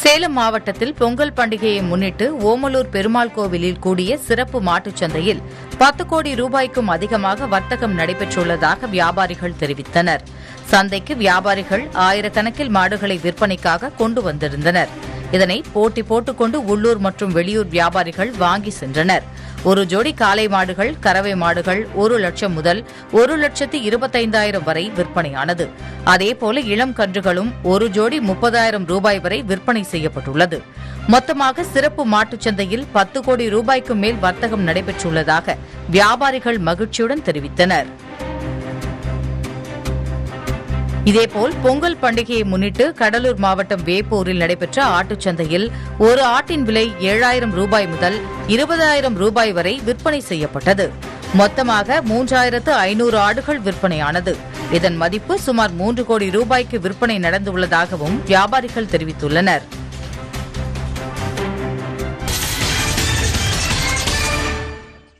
சேலம் மாவட்டத்தில் பொங்கல் பண்டிகையை முன்னிட்டு ஓமலூர் பெருமாள் கோவிலில் கூடிய சிறப்பு மாட்டுச் சந்தையில் பத்து கோடி ரூபாய்க்கும் அதிகமாக வர்த்தகம் நடைபெற்றுள்ளதாக வியாபாரிகள் தெரிவித்தனர் சந்தைக்கு வியாபாரிகள் ஆயிரக்கணக்கில் மாடுகளை விற்பனைக்காக கொண்டு வந்திருந்தனர் இதனை போட்டி போட்டுக்கொண்டு உள்ளூர் மற்றும் வெளியூர் வியாபாரிகள் வாங்கி சென்றனர் ஒரு ஜோடி காளை மாடுகள் கறவை மாடுகள் ஒரு லட்சம் முதல் ஒரு லட்சத்து இருபத்தைந்தாயிரம் வரை விற்பனையானது அதேபோல இளம் கன்றுகளும் ஒரு ஜோடி முப்பதாயிரம் ரூபாய் வரை விற்பனை செய்யப்பட்டுள்ளது மொத்தமாக சிறப்பு மாட்டுச் சந்தையில் பத்து கோடி ரூபாய்க்கு மேல் வர்த்தகம் நடைபெற்றுள்ளதாக வியாபாரிகள் மகிழ்ச்சியுடன் தெரிவித்தனர் இதேபோல் பொங்கல் பண்டிகையை முன்னிட்டு கடலூர் மாவட்டம் வேப்பூரில் நடைபெற்ற ஆட்டுச் சந்தையில் ஒரு ஆட்டின் விலை ஏழாயிரம் ரூபாய் முதல் இருபதாயிரம் ரூபாய் வரை விற்பனை செய்யப்பட்டது மொத்தமாக மூன்றாயிரத்து ஐநூறு ஆடுகள் விற்பனையானது இதன் மதிப்பு சுமார் மூன்று கோடி ரூபாய்க்கு விற்பனை நடந்துள்ளதாகவும் வியாபாரிகள் தெரிவித்துள்ளனர்